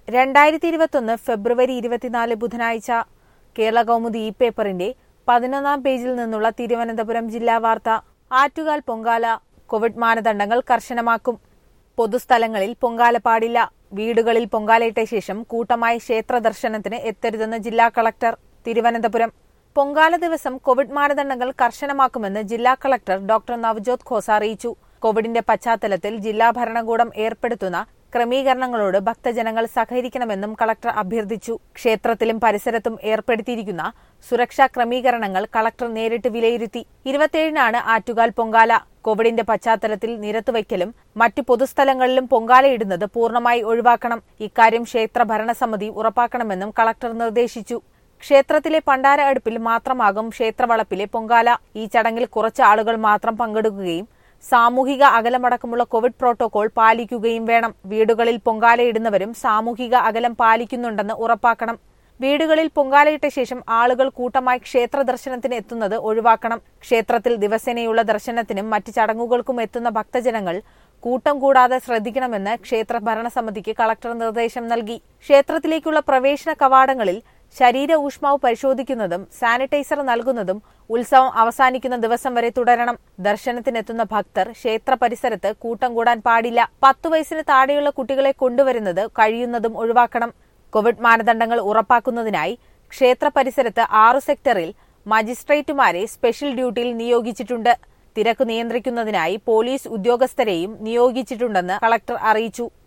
രണ്ടായിരത്തി ഇരുപത്തൊന്ന് ഫെബ്രുവരി ഇരുപത്തിനാല് ബുധനാഴ്ച കേരള കൗമുദി ഇ പേപ്പറിന്റെ പതിനൊന്നാം പേജിൽ നിന്നുള്ള തിരുവനന്തപുരം ജില്ലാ വാർത്ത ആറ്റുകാൽ പൊങ്കാല കോവിഡ് മാനദണ്ഡങ്ങൾ കർശനമാക്കും പൊതുസ്ഥലങ്ങളിൽ പൊങ്കാല പാടില്ല വീടുകളിൽ പൊങ്കാലയിട്ട ശേഷം കൂട്ടമായി ക്ഷേത്ര ദർശനത്തിന് എത്തരുതെന്ന് ജില്ലാ കളക്ടർ തിരുവനന്തപുരം പൊങ്കാല ദിവസം കോവിഡ് മാനദണ്ഡങ്ങൾ കർശനമാക്കുമെന്ന് ജില്ലാ കളക്ടർ ഡോക്ടർ നവജോത് ഖോസ അറിയിച്ചു കോവിഡിന്റെ പശ്ചാത്തലത്തിൽ ജില്ലാ ഭരണകൂടം ഏർപ്പെടുത്തുന്ന ക്രമീകരണങ്ങളോട് ഭക്തജനങ്ങൾ സഹകരിക്കണമെന്നും കളക്ടർ അഭ്യർത്ഥിച്ചു ക്ഷേത്രത്തിലും പരിസരത്തും ഏർപ്പെടുത്തിയിരിക്കുന്ന സുരക്ഷാ ക്രമീകരണങ്ങൾ കളക്ടർ നേരിട്ട് വിലയിരുത്തി ഇരുപത്തിയേഴിനാണ് ആറ്റുകാൽ പൊങ്കാല കോവിഡിന്റെ പശ്ചാത്തലത്തിൽ നിരത്തുവയ്ക്കലും മറ്റു പൊതുസ്ഥലങ്ങളിലും പൊങ്കാലയിടുന്നത് പൂർണ്ണമായി ഒഴിവാക്കണം ഇക്കാര്യം ക്ഷേത്ര ഭരണസമിതി ഉറപ്പാക്കണമെന്നും കളക്ടർ നിർദ്ദേശിച്ചു ക്ഷേത്രത്തിലെ പണ്ടാര അടുപ്പിൽ മാത്രമാകും ക്ഷേത്രവളപ്പിലെ പൊങ്കാല ഈ ചടങ്ങിൽ കുറച്ച് ആളുകൾ മാത്രം പങ്കെടുക്കുകയും സാമൂഹിക അകലമടക്കമുള്ള കോവിഡ് പ്രോട്ടോകോൾ പാലിക്കുകയും വേണം വീടുകളിൽ പൊങ്കാലയിടുന്നവരും സാമൂഹിക അകലം പാലിക്കുന്നുണ്ടെന്ന് ഉറപ്പാക്കണം വീടുകളിൽ പൊങ്കാലയിട്ട ശേഷം ആളുകൾ കൂട്ടമായി ക്ഷേത്ര ദർശനത്തിന് എത്തുന്നത് ഒഴിവാക്കണം ക്ഷേത്രത്തിൽ ദിവസേനയുള്ള ദർശനത്തിനും മറ്റ് ചടങ്ങുകൾക്കും എത്തുന്ന ഭക്തജനങ്ങൾ കൂട്ടം കൂടാതെ ശ്രദ്ധിക്കണമെന്ന് ക്ഷേത്ര ഭരണസമിതിക്ക് കളക്ടർ നിർദ്ദേശം നൽകി ക്ഷേത്രത്തിലേക്കുള്ള പ്രവേശന കവാടങ്ങളിൽ ശരീര ഊഷ്മാവ് പരിശോധിക്കുന്നതും സാനിറ്റൈസർ നൽകുന്നതും ഉത്സവം അവസാനിക്കുന്ന ദിവസം വരെ തുടരണം ദർശനത്തിനെത്തുന്ന ഭക്തർ ക്ഷേത്ര പരിസരത്ത് കൂട്ടം കൂടാൻ പാടില്ല പത്തു വയസ്സിന് താഴെയുള്ള കുട്ടികളെ കൊണ്ടുവരുന്നത് കഴിയുന്നതും ഒഴിവാക്കണം കോവിഡ് മാനദണ്ഡങ്ങൾ ഉറപ്പാക്കുന്നതിനായി ക്ഷേത്ര പരിസരത്ത് ആറു സെക്ടറിൽ മജിസ്ട്രേറ്റുമാരെ സ്പെഷ്യൽ ഡ്യൂട്ടിയിൽ നിയോഗിച്ചിട്ടുണ്ട് തിരക്ക് നിയന്ത്രിക്കുന്നതിനായി പോലീസ് ഉദ്യോഗസ്ഥരെയും നിയോഗിച്ചിട്ടുണ്ടെന്ന് കളക്ടർ അറിയിച്ചു